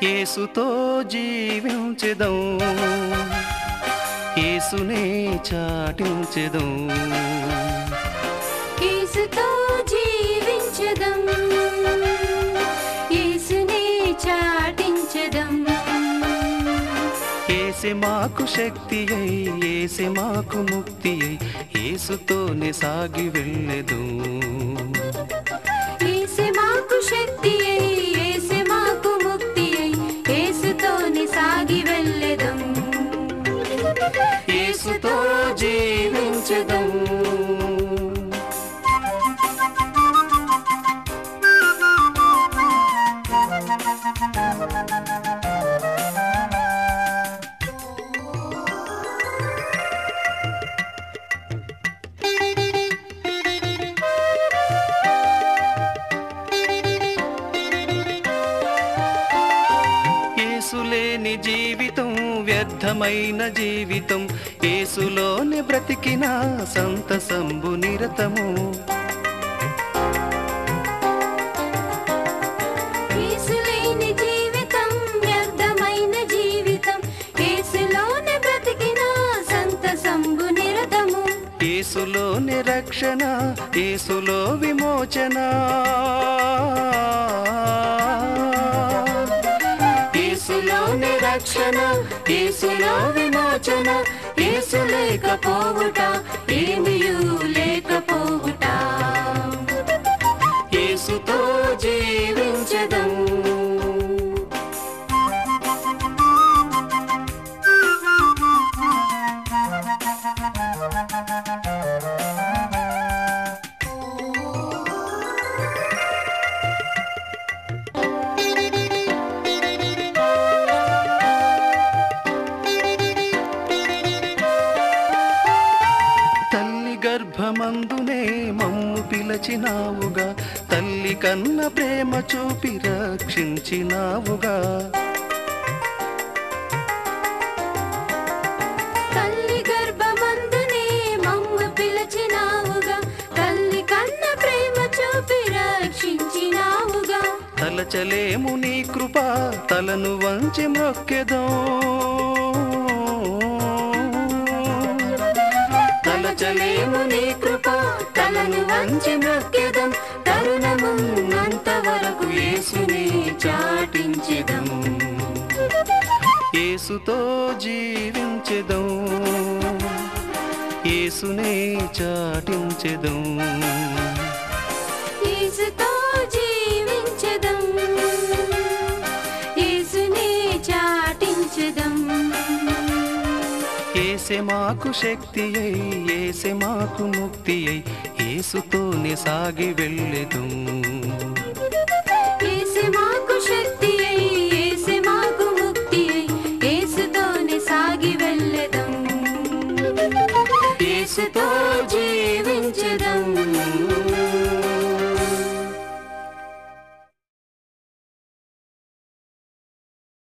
యేసుతో జీవించెదం యేసునే చాటించెదం యేసుతో జీవించదం యేసునే చాటించదం ఏసే మాకు శక్తి అయి ఏసే మాకు ముక్తి అయి ఏసుతోనే సాగి వెళ్ళెదు యేసు మాకు శక్తి అయి యేసు మాకు ముక్తి అయి యేసుతోనే సాగి వెళ్ళెదం ఏసుతో జీవించెదం ఏసులేని జీవితం వ్యర్థమైన జీవితం ఏసులోనే బ్రతికిన సంతసంబు నిరతము యేసు లేని జీవితం వ్యర్థమైన జీవితం యేసులోనే బ్రతికిన సంతసంబు నిరతము ఏసులోనే రక్షణ ఏసులో విమోచన ఏసులోనే రక్షణ ఏసులో విమోచన ఏసు లేకపోవుట ఏమియూ లేకపోవుట ఏసుతో జీవించదం తల్లి గర్భమందునే మమ్ము పిలచినావుగా తల్లి కన్న ప్రేమ చూపి రక్షించినావుగా తల్లి గర్భమందునే మమ్మ పిలచినావుగా తల్లి కన్న ప్రేమ చూపి రక్షించినావుగా తలచలేము నీ కృప తలను వంచి మొక్కెదో తలచలేము నీ కృప తలను వంచి మొక్కెదం తరుణమున్నంత వరకు యేసుని చాటించెదం యేసుతో జీవించెదం యేసునే చాటించెదం యేసుతో జీవించదం యేసునే చాటించదం ఏసే మాకు శక్తి అయి ఏసే మాకు ముక్తి అయి ఏసుతోనే సాగి వెళ్ళెదు